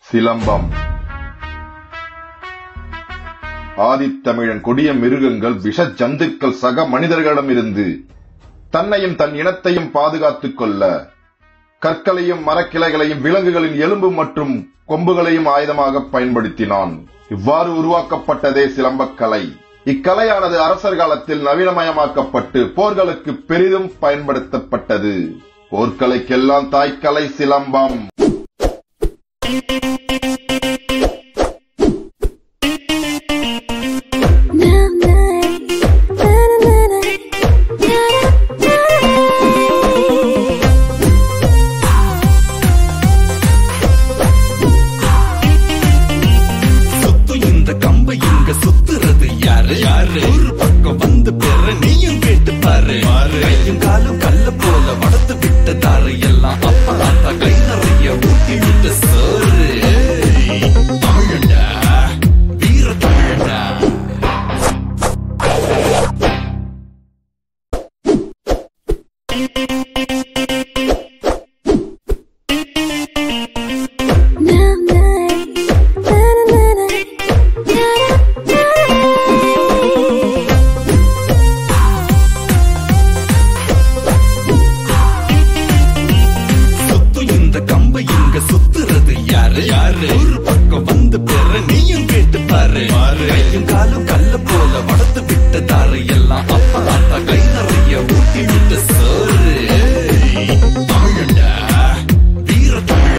சிலம்பம் ஆதித்தமிழன் கொடிய மிருகங்கள் விஷ ஜந்துக்கள் சக மனிதர்களிடமிருந்து தன்னையும் தன் இனத்தையும் பாதுகாத்துக் கொள்ள கற்களையும் மரக்கிளைகளையும் விலங்குகளின் எலும்பு மற்றும் கொம்புகளையும் ஆயுதமாக பயன்படுத்தினான் இவ்வாறு உருவாக்கப்பட்டதே சிலம்பக்கலை இக்கலையானது அரசர் காலத்தில் நவீனமயமாக்கப்பட்டு போர்களுக்கு பெரிதும் பயன்படுத்தப்பட்டது போர்க்கலைக்கெல்லாம் தாய்க்கலை சிலம்பம் சுத்து இந்த கம்பை இங்க சுத்துறது யாரு யாரு ஒரு பக்கம் வந்து பெற நீயும் கேட்டு பாரு கையும் காலும் கல்ல போல வளர்த்து விட்ட தாரு எல்லாம் அப்பா தாத்தா கை நிறைய ஊட்டி விட்ட சோறு ஏய், தமிழண்டா வீர தமிழண்டா சுத்து இந்த கம்பை இங்க சுத்துறது யாரு யாரு ஒரு பக்கம் வந்து பெற நீயும் கேட்டு பாரு கையும் காலும் கல்ல போல வளர்த்து விட்ட தாரு எல்லாம் அப்பா